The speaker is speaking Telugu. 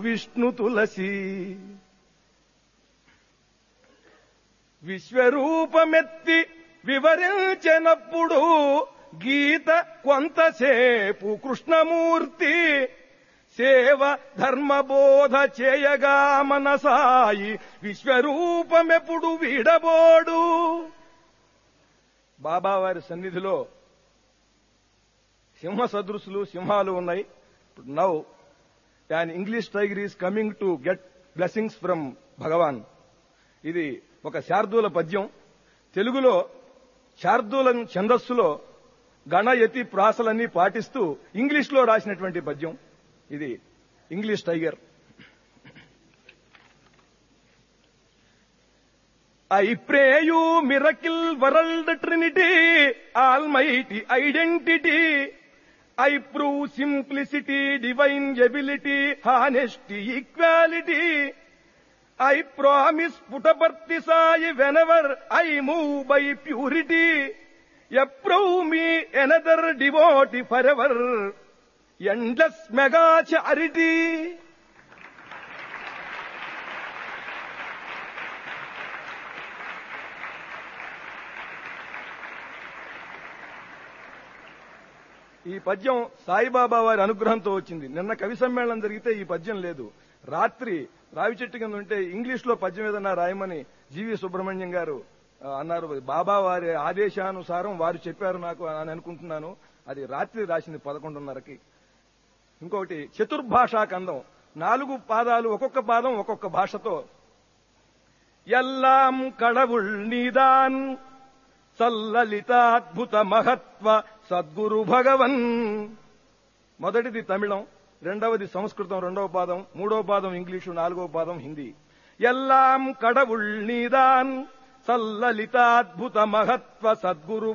విష్ణు తులసి విశ్వరూపమెత్తి వివరించినప్పుడు గీత కొంతసేపు కృష్ణమూర్తి సేవ ధర్మబోధ చేయగా మనసాయి విశ్వరూపమెప్పుడు వీడబోడు బాబావారి సన్నిధిలో సింహ సదృశులు సింహాలు ఉన్నాయి now and English tiger is coming to get blessings from Bhagavan ఇది ఒక శార్దూల పద్యం తెలుగులో శార్దూల ఛందస్సులో గణయతి ప్రాసలన్నీ పాటిస్తూ ఇంగ్లీష్లో రాసినటువంటి పద్యం ఇది English tiger I pray you miracle world trinity almighty identity I prove simplicity divine ability honesty equality I promise Puttaparthi Sai whenever I move by purity approve me another devotee for ever endless mega charity ఈ పద్యం సాయిబాబా వారి అనుగ్రహంతో వచ్చింది నిన్న కవి సమ్మేళనం జరిగితే ఈ పద్యం లేదు రాత్రి రావి చెట్టు కింద ఉంటే ఇంగ్లీష్ లో పద్యం ఏదన్నా రాయమని జీవి సుబ్రహ్మణ్యం గారు ఆ, అన్నారు బాబా వారి ఆదేశానుసారం వారు చెప్పారు నాకు అని అనుకుంటున్నాను అది రాత్రి రాసింది పదకొండున్నరకి ఇంకొకటి చతుర్భాషా కందం నాలుగు పాదాలు ఒక్కొక్క పాదం ఒక్కొక్క భాషతో ఎల్లాం కడవుల్ నీదాన్ సల్లలితాద్భుత మహత్వ సద్గురు భగవన్ మొదటిది తమిళం రెండవది సంస్కృతం రెండవ పాదం మూడవ పాదం ఇంగ్లీషు నాలుగవ పాదం హిందీ ఎల్లాం కడవుల్ నీదాన్ సల్లలితాద్భుత మహత్వ సద్గురు